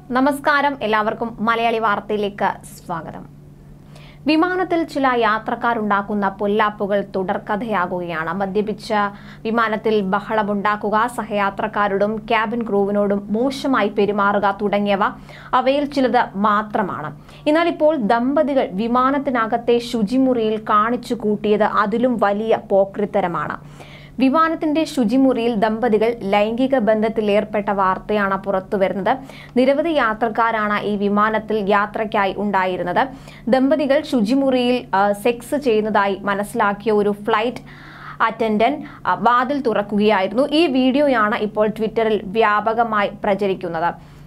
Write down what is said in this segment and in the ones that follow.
നമസ്കാരം എല്ലാവർക്കും മലയാളി വാർത്തയിലേക്ക് സ്വാഗതം വിമാനത്തിൽ ചില യാത്രക്കാരുണ്ടാക്കുന്ന പൊല്ലാപ്പുകൾ തുടർക്കഥയാകുകയാണ് മദ്യപിച്ച വിമാനത്തിൽ ബഹളമുണ്ടാക്കുക സഹയാത്രക്കാരോടും ക്യാബിൻ ക്രൂവിനോടും മോശമായി പെരുമാറുക തുടങ്ങിയവ അവയിൽ ചിലത് മാത്രമാണ് എന്നാൽ ഇപ്പോൾ ദമ്പതികൾ വിമാനത്തിനകത്തെ ശുചിമുറിയിൽ കാണിച്ചു കൂട്ടിയത് അതിലും വലിയ പോക്രിത്തരമാണ് വിമാനത്തിന്റെ ശുചിമുറിയിൽ ദമ്പതികൾ ലൈംഗിക ബന്ധത്തിൽ ഏർപ്പെട്ട വാർത്തയാണ് പുറത്തുവരുന്നത് നിരവധി യാത്രക്കാരാണ് ഈ വിമാനത്തിൽ യാത്രയ്ക്കായി ഉണ്ടായിരുന്നത് ദമ്പതികൾ ശുചിമുറിയിൽ ആ, സെക്സ് ചെയ്യുന്നതായി മനസ്സിലാക്കിയ ഒരു ഫ്ലൈറ്റ് അറ്റൻഡന്റ് ആ, വാതിൽ തുറക്കുകയായിരുന്നു ഈ വീഡിയോയാണ് ഇപ്പോൾ ട്വിറ്ററിൽ വ്യാപകമായി പ്രചരിക്കുന്നത്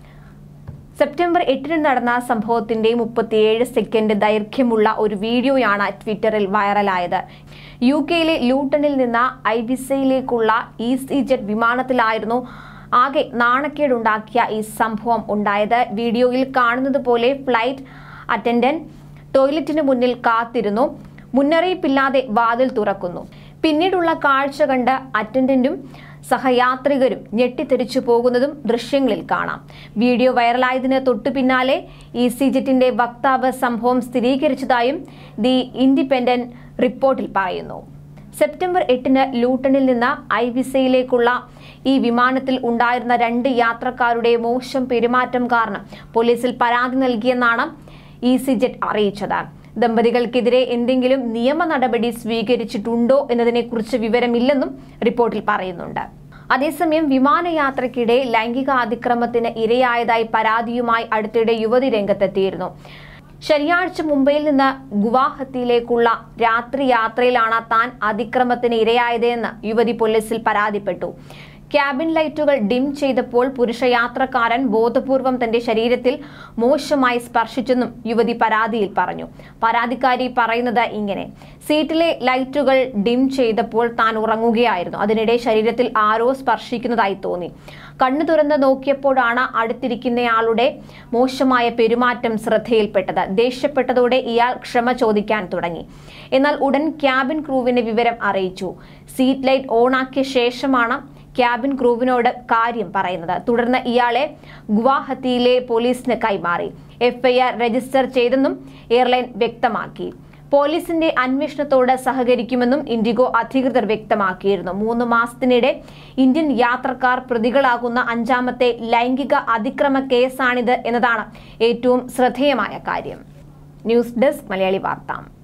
സെപ്റ്റംബർ എട്ടിന് നടന്ന സംഭവത്തിന്റെ മുപ്പത്തിയേഴ് സെക്കൻഡ് ദൈർഘ്യമുള്ള ഒരു വീഡിയോയാണ് ട്വിറ്ററിൽ വൈറലായത് യു കെയിലെ ലൂട്ടണിൽ നിന്ന് ഐബിസയിലേക്കുള്ള ഈസി ജെറ്റ് വിമാനത്തിലായിരുന്നു ആകെ നാണക്കേടുണ്ടാക്കിയ ഈ സംഭവം ഉണ്ടായത് വീഡിയോയിൽ കാണുന്നത് പോലെ ഫ്ലൈറ്റ് അറ്റൻഡന്റ് ടോയ്ലറ്റിന് മുന്നിൽ കാത്തിരുന്നു മുന്നറിയിപ്പില്ലാതെ വാതിൽ തുറക്കുന്നു പിന്നീടുള്ള കാഴ്ച കണ്ട് അറ്റൻഡന്റും സഹയാത്രികരും ഞെട്ടിത്തെറിച്ചു പോകുന്നതും ദൃശ്യങ്ങളിൽ കാണാം വീഡിയോ വൈറലായതിന് തൊട്ടു പിന്നാലെ ഇ ജെറ്റിന്റെ വക്താവ് സംഭവം സ്ഥിരീകരിച്ചതായും ദി ഇൻഡിപെൻഡന്റ് റിപ്പോർട്ടിൽ പറയുന്നു സെപ്റ്റംബർ എട്ടിന് ലൂട്ടണിൽ നിന്ന് ഐവിസയിലേക്കുള്ള ഈ വിമാനത്തിൽ ഉണ്ടായിരുന്ന രണ്ട് യാത്രക്കാരുടെ മോശം പെരുമാറ്റം കാരണം പോലീസിൽ പരാതി നൽകിയെന്നാണ് ഇ സി ജെറ്റ് അറിയിച്ചത് ദമ്പതികൾക്കെതിരെ എന്തെങ്കിലും നിയമ നടപടി സ്വീകരിച്ചിട്ടുണ്ടോ എന്നതിനെക്കുറിച്ച് വിവരമില്ലെന്നും റിപ്പോർട്ടിൽ പറയുന്നുണ്ട് അതേസമയം വിമാനയാത്രയ്ക്കിടെ ലൈംഗിക അതിക്രമത്തിന് ഇരയായതായി പരാതിയുമായി അടുത്തിടെ യുവതി രംഗത്തെത്തിയിരുന്നു ശനിയാഴ്ച മുംബൈയിൽ നിന്ന് ഗുവാഹത്തിയിലേക്കുള്ള രാത്രി യാത്രയിലാണ് താൻ അതിക്രമത്തിന് ഇരയായതെന്ന് യുവതി പോലീസിൽ പരാതിപ്പെട്ടു ക്യാബിൻ ലൈറ്റുകൾ ഡിം ചെയ്തപ്പോൾ പുരുഷ യാത്രക്കാരൻ ബോധപൂർവം തന്റെ ശരീരത്തിൽ മോശമായി സ്പർശിച്ചെന്നും യുവതി പരാതിയിൽ പറഞ്ഞു പരാതിക്കാരി പറയുന്നത് ഇങ്ങനെ സീറ്റിലെ ലൈറ്റുകൾ ഡിം ചെയ്തപ്പോൾ താൻ ഉറങ്ങുകയായിരുന്നു അതിനിടെ ശരീരത്തിൽ ആരോ സ്പർശിക്കുന്നതായി തോന്നി കണ്ണു തുറന്ന് നോക്കിയപ്പോഴാണ് അടുത്തിരിക്കുന്നയാളുടെ മോശമായ പെരുമാറ്റം ശ്രദ്ധയിൽപ്പെട്ടത് ദേഷ്യപ്പെട്ടതോടെ ഇയാൾ ക്ഷമ ചോദിക്കാൻ തുടങ്ങി എന്നാൽ ഉടൻ ക്യാബിൻ ക്രൂവിനെ വിവരം അറിയിച്ചു സീറ്റ് ലൈറ്റ് ഓണാക്കിയ ശേഷമാണ് ക്യാബിൻ ക്രൂവിനോട് കാര്യം പറയുന്നത് തുടർന്ന് ഇയാളെ ഗുവാഹത്തിയിലെ പോലീസിന് കൈമാറി എഫ്ഐആർ രജിസ്റ്റർ ചെയ്തെന്നും എയർലൈൻ വ്യക്തമാക്കി പോലീസിന്റെ അന്വേഷണത്തോട് സഹകരിക്കുമെന്നും ഇൻഡിഗോ അധികൃതർ വ്യക്തമാക്കിയിരുന്നു മൂന്ന് മാസത്തിനിടെ ഇന്ത്യൻ യാത്രക്കാർ പ്രതികളാകുന്ന അഞ്ചാമത്തെ ലൈംഗിക അതിക്രമ കേസാണിത് എന്നതാണ് ഏറ്റവും ശ്രദ്ധേയമായ കാര്യം ന്യൂസ് ഡെസ്ക് മലയാളി വാർത്ത